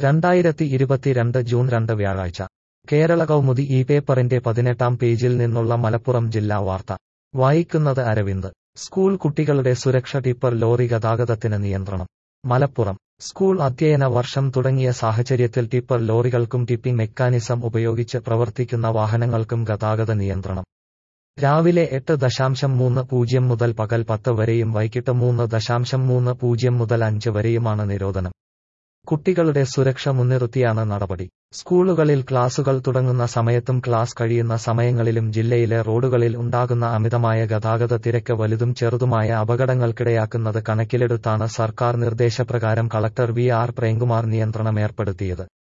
രണ്ടായിരത്തി ഇരുപത്തിരണ്ട് ജൂൺ രണ്ട് വ്യാഴാഴ്ച കേരള കൗമുദി ഈ പേപ്പറിന്റെ പതിനെട്ടാം പേജിൽ നിന്നുള്ള മലപ്പുറം ജില്ലാ വാർത്ത വായിക്കുന്നത് അരവിന്ദ് സ്കൂൾ കുട്ടികളുടെ സുരക്ഷ ടിപ്പർ ലോറി ഗതാഗതത്തിന് നിയന്ത്രണം മലപ്പുറം സ്കൂൾ അധ്യയന വർഷം തുടങ്ങിയ സാഹചര്യത്തിൽ ടിപ്പർ ലോറികൾക്കും ടിപ്പിംഗ് മെക്കാനിസം ഉപയോഗിച്ച് പ്രവർത്തിക്കുന്ന വാഹനങ്ങൾക്കും ഗതാഗത നിയന്ത്രണം രാവിലെ എട്ട് ദശാംശം മൂന്ന് പൂജ്യം മുതൽ പകൽ പത്ത് വരെയും വൈകിട്ട് മൂന്ന് ദശാംശം മൂന്ന് പൂജ്യം മുതൽ അഞ്ച് വരെയുമാണ് നിരോധനം കുട്ടികളുടെ സുരക്ഷ മുൻനിർത്തിയാണ് നടപടി സ്കൂളുകളിൽ ക്ലാസുകൾ തുടങ്ങുന്ന സമയത്തും ക്ലാസ് കഴിയുന്ന സമയങ്ങളിലും ജില്ലയിലെ റോഡുകളിൽ ഉണ്ടാകുന്ന അമിതമായ ഗതാഗത തിരക്ക് വലുതും ചെറുതുമായ അപകടങ്ങൾക്കിടയാക്കുന്നത് കണക്കിലെടുത്താണ് സർക്കാർ നിർദ്ദേശപ്രകാരം കളക്ടർ വി ആർ പ്രേംകുമാർ നിയന്ത്രണം ഏർപ്പെടുത്തിയത്